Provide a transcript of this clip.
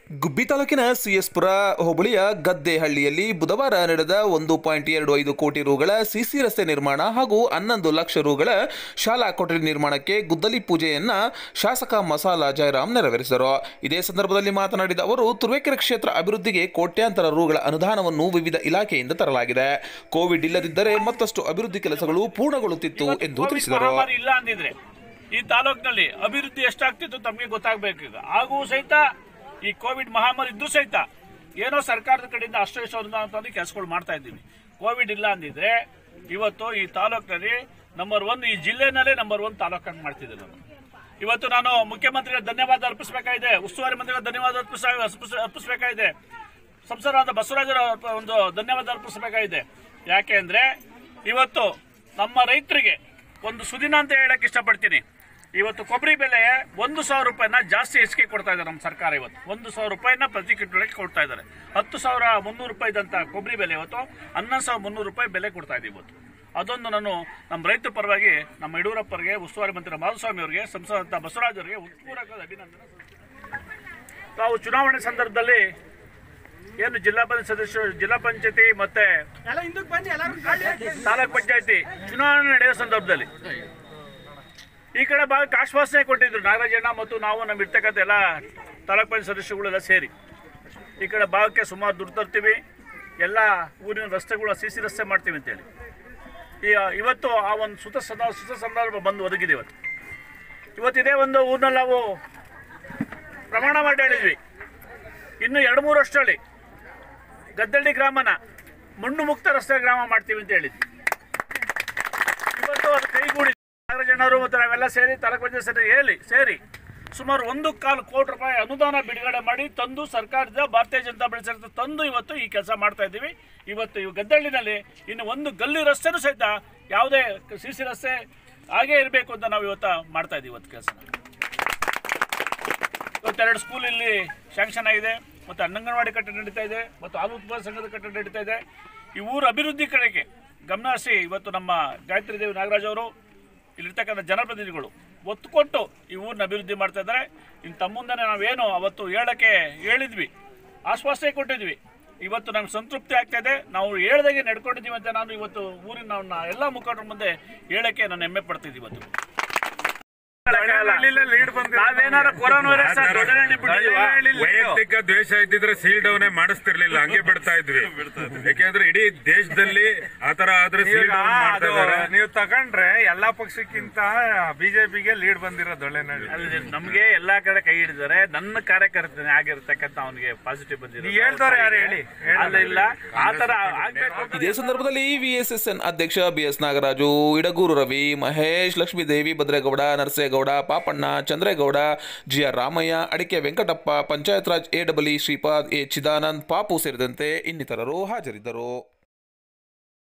ಗುಬ್ಬಿ ತಾಲೂಕಿನ ಸಿಎಸ್ಪುರ ಹೋಬಳಿಯ ಗದ್ದೆಹಳ್ಳಿಯಲ್ಲಿ ಬುಧವಾರ ನಡೆದ ಒಂದು ಪಾಯಿಂಟ್ ಎರಡು ಐದು ಕೋಟಿ ರುಗಳ ಸಿಸಿ ರಸ್ತೆ ನಿರ್ಮಾಣ ಹಾಗೂ ಹನ್ನೊಂದು ಲಕ್ಷ ರುಗಳ ಶಾಲಾ ಕೊಠಡಿ ನಿರ್ಮಾಣಕ್ಕೆ ಗುದ್ದಲಿ ಪೂಜೆಯನ್ನ ಶಾಸಕ ಮಸಾಲ ಜಯರಾಮ್ ನೆರವೇರಿಸಿದರು ಇದೇ ಸಂದರ್ಭದಲ್ಲಿ ಮಾತನಾಡಿದ ಅವರು ತುರುವೇಕೆರೆ ಕ್ಷೇತ್ರ ಅಭಿವೃದ್ಧಿಗೆ ಕೋಟ್ಯಾಂತರ ರುಗಳ ಅನುದಾನವನ್ನು ವಿವಿಧ ಇಲಾಖೆಯಿಂದ ತರಲಾಗಿದೆ ಕೋವಿಡ್ ಇಲ್ಲದಿದ್ದರೆ ಮತ್ತಷ್ಟು ಅಭಿವೃದ್ಧಿ ಕೆಲಸಗಳು ಪೂರ್ಣಗೊಳ್ಳುತ್ತಿತ್ತು ಎಂದು ಕೋವಿಡ್ ತಿಳಿಸಿದರು ಮಹಾಮಾರಿ ಇಲ್ಲ ಅಂದಿದ್ರೆ ಈ ತಾಲೂಕಿನಲ್ಲಿ ಅಭಿವೃದ್ಧಿ ಎಷ್ಟಾಗ್ತಿತ್ತು ತಮಗೆ ಗೊತ್ತಾಗಬೇಕು ಈಗ ಹಾಗೂ ಸಹಿತ ಈ ಕೋವಿಡ್ ಮಹಾಮಾರಿ ಇದ್ರೂ ಸಹಿತ ಏನೋ ಸರ್ಕಾರದ ಕಡೆಯಿಂದ ಅಷ್ಟು ಇಷ್ಟು ಅನುದಾನ ತಂದು ಕೆಲಸಗಳು ಮಾಡ್ತಾ ಇದ್ದೀವಿ ಕೋವಿಡ್ ಇಲ್ಲ ಅಂದಿದ್ರೆ ಇವತ್ತು ಈ ತಾಲೂಕಿನಲ್ಲಿ ನಂಬರ್ ಒನ್ ಈ ಜಿಲ್ಲೆನಲ್ಲೇ ನಂಬರ್ ಒನ್ ತಾಲೂಕನ್ನು ಮಾಡ್ತಿದ್ದೆ ನಾನು ಇವತ್ತು ನಾನು ಮುಖ್ಯಮಂತ್ರಿಗಳ ಧನ್ಯವಾದ ಅರ್ಪಿಸಬೇಕಾಗಿದೆ ಉಸ್ತುವಾರಿ ಮಂತ್ರಿಗಳ ಧನ್ಯವಾದ ಅರ್ಪಿಸ ಅರ್ಪಿಸ- ಅರ್ಪಿಸಬೇಕಾಗಿದೆ ಸಂಸದರಾದ ಬಸವರಾಜರ ಒಂದು ಧನ್ಯವಾದ ಅರ್ಪಿಸಬೇಕಾಗಿದೆ ಯಾಕೆ ಅಂದ್ರೆ ಇವತ್ತು ನಮ್ಮ ರೈತರಿಗೆ ಒಂದು ಸುದಿನ ಅಂತ ಹೇಳಕ್ ಇಷ್ಟಪಡ್ತೀನಿ ಇವತ್ತು ಕೊಬ್ಬರಿ ಬೆಲೆ ಒಂದು ಸಾವಿರ ರೂಪಾಯಿನ ಜಾಸ್ತಿ ಹೆಚ್ಚಿಗೆ ಕೊಡ್ತಾ ಇದ್ದಾರೆ ನಮ್ಮ ಸರ್ಕಾರ ಇವತ್ತು ಒಂದು ಸಾವಿರ ರೂಪಾಯಿನ ಪ್ರತಿ ಕ್ವಿಂಟಲ್ಗೆ ಕೊಡ್ತಾ ಇದ್ದಾರೆ ಹತ್ತು ಸಾವಿರ ಮುನ್ನೂರು ರೂಪಾಯಿ ಇದ್ದಂತ ಕೊಬ್ಬರಿ ಬೆಲೆ ಇವತ್ತು ಹನ್ನೊಂದು ಸಾವಿರ ಮುನ್ನೂರು ರೂಪಾಯಿ ಬೆಲೆ ಕೊಡ್ತಾ ಇದ್ದೀವಿ ಇವತ್ತು ಅದೊಂದು ನಾನು ನಮ್ಮ ರೈತರ ಪರವಾಗಿ ನಮ್ಮ ಯಡಿಯೂರಪ್ಪರಿಗೆ ಉಸ್ತುವಾರಿ ಮಂತ್ರಿ ಮಾಧುಸ್ವಾಮಿ ಅವರಿಗೆ ಸಂಸದ ಬಸವರಾಜ್ ಅವರಿಗೆ ಉತ್ಪೂರ್ವಕ ಅಭಿನಂದನೆ ತಾವು ಚುನಾವಣೆ ಸಂದರ್ಭದಲ್ಲಿ ಏನು ಜಿಲ್ಲಾ ಪಂಚಾಯತ್ ಸದಸ್ಯರು ಜಿಲ್ಲಾ ಪಂಚಾಯತಿ ಮತ್ತೆ ತಾಲೂಕ್ ಪಂಚಾಯತಿ ಚುನಾವಣೆ ನಡೆಯುವ ಸಂದರ್ಭದಲ್ಲಿ ಈ ಕಡೆ ಭಾಗಕ್ಕೆ ಆಶ್ವಾಸನೆ ಕೊಟ್ಟಿದ್ರು ನಾಗರಾಜಣ್ಣ ಮತ್ತು ನಾವು ನಮ್ಮ ಇರ್ತಕ್ಕಂಥ ಎಲ್ಲ ತಾಲೂಕ್ ಪಂಚಾಯತ್ ಸದಸ್ಯಗಳೆಲ್ಲ ಸೇರಿ ಈ ಕಡೆ ಭಾಗಕ್ಕೆ ಸುಮಾರು ದುಡ್ಡು ತರ್ತೀವಿ ಎಲ್ಲ ಊರಿನ ರಸ್ತೆಗಳು ಸಿ ಸಿ ರಸ್ತೆ ಮಾಡ್ತೀವಿ ಅಂತೇಳಿ ಈ ಇವತ್ತು ಆ ಒಂದು ಸುತ ಸದ ಸುತ ಸಂದರ್ಭ ಬಂದು ಒದಗಿದೆ ಇವತ್ತು ಇವತ್ತು ಇದೇ ಒಂದು ಊರಿನಲ್ಲಿ ನಾವು ಪ್ರಮಾಣ ಮಾಡಿ ಹೇಳಿದ್ವಿ ಇನ್ನು ಎರಡು ಮೂರು ವರ್ಷದಲ್ಲಿ ಗದ್ದಳ್ಳಿ ಗ್ರಾಮನ ಮಣ್ಣು ಮುಕ್ತ ರಸ್ತೆ ಗ್ರಾಮ ಮಾಡ್ತೀವಿ ಅಂತ ಹೇಳಿದ್ವಿ ಇವತ್ತು ಅದು ಕೈಗೂಡಿ ನಾಗರಾಜಣ್ಣವರು ಮತ್ತು ನಾವೆಲ್ಲ ಸೇರಿ ತಾಲೂಕು ಪಂಚಾಯತ್ ಸೇರಿ ಹೇಳಿ ಸೇರಿ ಸುಮಾರು ಒಂದು ಕಾಲು ಕೋಟಿ ರೂಪಾಯಿ ಅನುದಾನ ಬಿಡುಗಡೆ ಮಾಡಿ ತಂದು ಸರ್ಕಾರದ ಭಾರತೀಯ ಜನತಾ ಬೆಳೆಸಿದ ತಂದು ಇವತ್ತು ಈ ಕೆಲಸ ಮಾಡ್ತಾ ಇದ್ದೀವಿ ಇವತ್ತು ಇವು ಗದ್ದಳ್ಳಿನಲ್ಲಿ ಇನ್ನು ಒಂದು ಗಲ್ಲಿ ರಸ್ತೆನೂ ಸಹಿತ ಯಾವುದೇ ಸಿ ಸಿ ರಸ್ತೆ ಹಾಗೇ ಇರಬೇಕು ಅಂತ ನಾವು ಇವತ್ತು ಮಾಡ್ತಾ ಇದ್ದೀವಿ ಇವತ್ತು ಕೆಲಸ ಇವತ್ತೆರಡು ಸ್ಕೂಲ್ ಇಲ್ಲಿ ಶಾಂಕ್ಷನ್ ಆಗಿದೆ ಮತ್ತು ಅಂಗನವಾಡಿ ಕಟ್ಟಡ ನಡೀತಾ ಇದೆ ಮತ್ತು ಹಾಲು ಉತ್ಪಾದನಾ ಸಂಘದ ಕಟ್ಟಡ ನಡೀತಾ ಇದೆ ಈ ಊರ ಅಭಿವೃದ್ಧಿ ಕಡೆಗೆ ಗಮನ ಹರಿಸಿ ಇವತ್ತು ನಮ್ಮ ಗಾಯತ್ರಿ ದೇವಿ ನಾಗರಾಜ್ ಅವರು ಇಲ್ಲಿರ್ತಕ್ಕಂಥ ಜನಪ್ರತಿನಿಧಿಗಳು ಒತ್ತು ಕೊಟ್ಟು ಈ ಊರಿನ ಅಭಿವೃದ್ಧಿ ಮಾಡ್ತಾ ಇದ್ದಾರೆ ಇನ್ನು ತಮ್ಮ ಮುಂದೆ ನಾವೇನು ಅವತ್ತು ಹೇಳಕ್ಕೆ ಹೇಳಿದ್ವಿ ಆಶ್ವಾಸನೆ ಕೊಟ್ಟಿದ್ವಿ ಇವತ್ತು ನಮ್ಗೆ ಸಂತೃಪ್ತಿ ಆಗ್ತಾ ಇದೆ ನಾವು ಹೇಳ್ದಾಗೆ ನಡ್ಕೊಂಡಿದ್ದೀವಿ ಅಂತ ನಾನು ಇವತ್ತು ಊರಿನ ನಮ್ಮ ಎಲ್ಲ ಮುಖಂಡರ ಮುಂದೆ ಹೇಳಕ್ಕೆ ನಾನು ಹೆಮ್ಮೆ ಪಡ್ತಿದ್ದೀವಿ ಇವತ್ತು ನಾವೇನಾರ ಕೊರೋನಾ ವೈರಸ್ ದೊಡ್ಡಹಳ್ಳಿ ಬಿಟ್ಟಿದ್ದೀವಾ? ವೈಯಕ್ತಿಕ ದ್ವೇಷ ಇದ್ದಿದ್ರೆ ಸೀಲ್ ಡೌನ್ ಮಾಡಿಸ್ತಿರ್ಲಿಲ್ಲ ಹಂಗೆ ಬಿಡ್ತಾ ಇದ್ವಿ ಯಾಕೆಂದ್ರೆ ಇಡೀ ದೇಶದಲ್ಲಿ ಆತರ ಆದ್ರೆ ಸೀಲ್ ಈಗ ಡೌನ್ ಮಾಡ್ತಾ ಅದು ಇದಾರೆ ನೀವು ತಗೊಂಡ್ರೆ ಎಲ್ಲಾ ಪಕ್ಷಕ್ಕಿಂತ ಬಿಜೆಪಿಗೆ ಲೀಡ್ ಬಂದಿರೋದು ಒಳ್ಳೆನಳ್ಳಿ ಅಲ್ಲಿ ನಮ್ಗೆ ಎಲ್ಲಾ ಕಡೆ ಕೈ ಹಿಡಿದಾರೆ ನನ್ನ ಕಾರ್ಯಕರ್ತನೇ ಆಗಿರ್ತಕ್ಕಂಥ ಅವನಿಗೆ ಪಾಸಿಟಿವ್ ಬಂದಿದೆ ನೀವ್ ಹೇಳ್ದವ್ರು ಯಾರು ಹೇಳಿ? ಹೇಳಲ್ಲ. ಅಲ್ಲ ಇಲ್ಲ ಆತರ ಆಗ್ಬೇಕು ಅಂತ ಇದೇ ಸಂದರ್ಭದಲ್ಲಿ ವಿಎಸ್ಎಸ್ಎನ್ ಅಧ್ಯಕ್ಷ BS Nagaraju Idagur Ravi Mahesh Lakshmidevi Bhadregowda Narasegowda Papanna Chandregowda GR Ramaiah Adike Venkatappa panchayat raj A W Shripad A Chidanand Papu ಸೇರಿದಂತೆ ಇನ್ನಿತರರು ಹಾಜರಿದ್ದರು